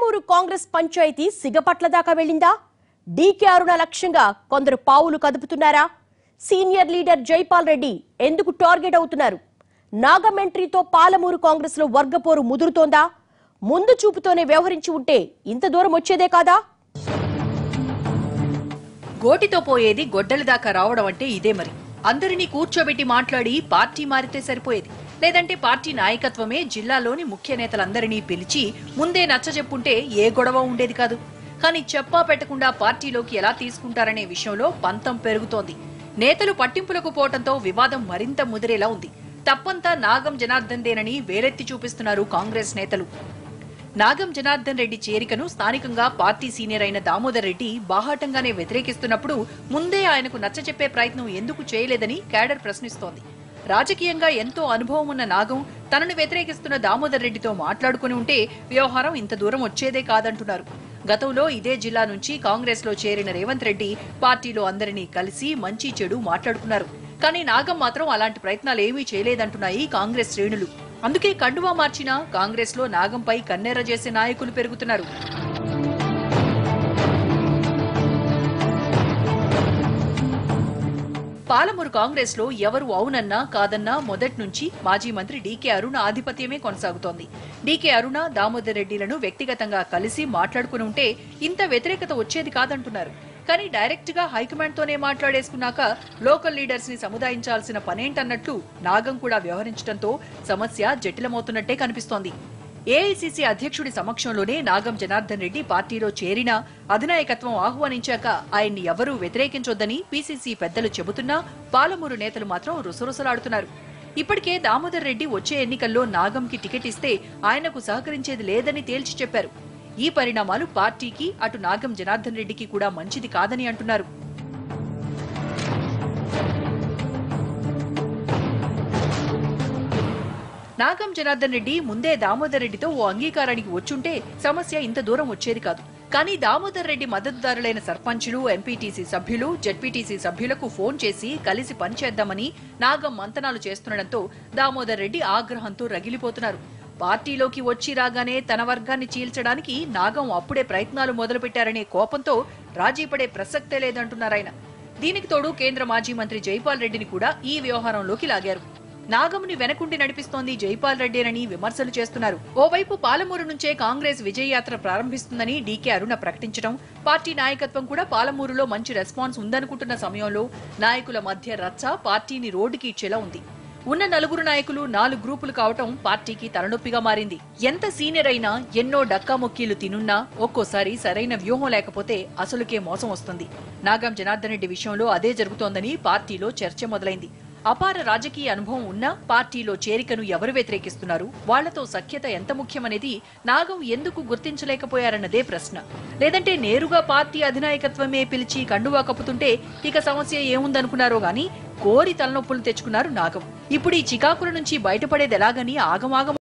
పాలమూరు కాంగ్రెస్ పంచాయతీ సిగపట్ల దాకా వెళ్ళిందా డీకే అరుణ లక్ష్యంగా కొందరు పావులు కదుపుతున్నారా సీనియర్ లీడర్ జైపాల్ రెడ్డి ఎందుకు టార్గెట్ అవుతున్నారు నాగం ఎంట్రీతో పాలమూరు కాంగ్రెస్ లో వర్గపోరు ముదురుతోందా ముందు చూపుతోనే వ్యవహరించి ఉంటే ఇంత దూరం వచ్చేదే కాదా గోటితో పోయేది గొడ్డలి దాకా రావడం అంటే ఇదే మరి అందరినీ కూర్చోబెట్టి మాట్లాడి పార్టీ మారితే సరిపోయేది లేదంటే పార్టీ నాయకత్వమే జిల్లాలోని ముఖ్య నేతలందరినీ పిలిచి ముందే నచ్చజెప్పుంటే ఏ గొడవ ఉండేది కాదు కానీ చెప్పా పెట్టకుండా పార్టీలోకి ఎలా తీసుకుంటారనే విషయంలో పంతం పెరుగుతోంది నేతలు పట్టింపులకు పోవటంతో వివాదం మరింత ముదిరేలా ఉంది తప్పంతా నాగం జనార్దన్దేనని వేలెత్తి చూపిస్తున్నారు కాంగ్రెస్ నేతలు నాగం జనార్దన్ రెడ్డి చేరికను స్థానికంగా పార్టీ సీనియర్ అయిన దామోదర్ రెడ్డి బాహాటంగానే వ్యతిరేకిస్తున్నప్పుడు ముందే ఆయనకు నచ్చచెప్పే ప్రయత్నం ఎందుకు చేయలేదని కేడర్ ప్రశ్నిస్తోంది రాజకీయంగా ఎంతో అనుభవం ఉన్న నాగం తనను వ్యతిరేకిస్తున్న దామోదర్ రెడ్డితో మాట్లాడుకుని ఉంటే వ్యవహారం ఇంత దూరం వచ్చేదే కాదంటున్నారు గతంలో ఇదే జిల్లా నుంచి కాంగ్రెస్ లో చేరిన రేవంత్ రెడ్డి పార్టీలో అందరినీ కలిసి మంచి చెడు మాట్లాడుకున్నారు కానీ నాగం మాత్రం అలాంటి ప్రయత్నాలు ఏమీ చేయలేదంటున్నాయి కాంగ్రెస్ శ్రేణులు అందుకే కండువా మార్చిన కాంగ్రెస్ లో నాగంపై కన్నెర్ర చేసే నాయకులు పెరుగుతున్నారు పాలమూరు కాంగ్రెస్ లో ఎవరు అవునన్నా కాదన్నా మొదటి నుంచి మాజీ మంత్రి డీకే అరుణ ఆధిపత్యమే కొనసాగుతోంది డీకే అరుణ దామోదర్ రెడ్డిలను వ్యక్తిగతంగా కలిసి మాట్లాడుకుని ఉంటే ఇంత వ్యతిరేకత వచ్చేది కాదంటున్నారు కానీ డైరెక్ట్ గా హైకమాండ్ తోనే మాట్లాడేసుకున్నాక లోకల్ లీడర్స్ ని సముదాయించాల్సిన పనేంటన్నట్లు నాగం కూడా వ్యవహరించడంతో సమస్య జటిలమవుతున్నట్టే కనిపిస్తోంది ఏఐసీసీ అధ్యక్షుడి సమక్షంలోనే నాగం జనార్దన్ రెడ్డి పార్టీలో చేరినా అధినాయకత్వం ఆహ్వానించాక ఆయన్ని ఎవరూ వ్యతిరేకించొద్దని పీసీసీ పెద్దలు చెబుతున్నా పాలమూరు నేతలు మాత్రం రుసరుసలాడుతున్నారు ఇప్పటికే దామోదర్ రెడ్డి వచ్చే ఎన్నికల్లో నాగంకి టికెట్ ఇస్తే ఆయనకు సహకరించేది లేదని తేల్చి చెప్పారు ఈ పరిణామాలు పార్టీకి అటు నాగం జనార్దన్ రెడ్డికి కూడా మంచిది కాదని అంటున్నారు నాగం జనార్దన్ రెడ్డి ముందే దామోదర్ రెడ్డితో ఓ అంగీకారానికి వచ్చుంటే సమస్య ఇంత దూరం వచ్చేది కాదు కానీ దామోదర్ రెడ్డి మద్దతుదారులైన సర్పంచులు ఎంపీటీసీ సభ్యులు జడ్పీటీసీ సభ్యులకు ఫోన్ చేసి కలిసి పనిచేద్దామని నాగం మంతనాలు చేస్తుండటంతో దామోదర్ రెడ్డి ఆగ్రహంతో రగిలిపోతున్నారు పార్టీలోకి వచ్చి రాగానే తన వర్గాన్ని చీల్చడానికి నాగం అప్పుడే ప్రయత్నాలు మొదలుపెట్టారనే కోపంతో రాజీ పడే ప్రసక్తే లేదంటున్నారాయన దీనికి తోడు కేంద్ర మాజీ మంత్రి జైపాల్ రెడ్డిని కూడా ఈ వ్యవహారంలోకి లాగారు నాగముని వెనకుండి నడిపిస్తోంది జైపాల్ రెడ్డేనని విమర్శలు చేస్తున్నారు ఓవైపు పాలమూరు నుంచే కాంగ్రెస్ విజయయాత్ర ప్రారంభిస్తుందని డీకే అరుణ ప్రకటించడం పార్టీ నాయకత్వం కూడా పాలమూరులో మంచి రెస్పాన్స్ ఉందనుకుంటున్న సమయంలో నాయకుల మధ్య రచ్చ పార్టీని రోడ్డుకి ఇచ్చేలా ఉంది ఉన్న నలుగురు నాయకులు నాలుగు గ్రూపులు కావటం పార్టీకి తలనొప్పిగా మారింది ఎంత సీనియర్ అయినా ఎన్నో డక్కాముక్కీలు తినున్నా ఒక్కోసారి సరైన వ్యూహం లేకపోతే అసలుకే మోసం వస్తుంది నాగం జనార్దన్ రెడ్డి విషయంలో అదే జరుగుతోందని పార్టీలో చర్చ మొదలైంది అపార రాజకీయ అనుభవం ఉన్నా పార్టీలో చేరికను ఎవరు వ్యతిరేకిస్తున్నారు వాళ్లతో సఖ్యత ఎంత ముఖ్యమనేది నాగం ఎందుకు గుర్తించలేకపోయారన్నదే ప్రశ్న లేదంటే నేరుగా పార్టీ అధినాయకత్వమే పిలిచి కండువా కప్పుతుంటే ఇక సమస్య ఏముందనుకున్నారో గాని కోరి తలనొప్పులు తెచ్చుకున్నారు నాగం ఇప్పుడు ఈ చికాకుల నుంచి బయటపడేది ఎలాగని ఆగమాగం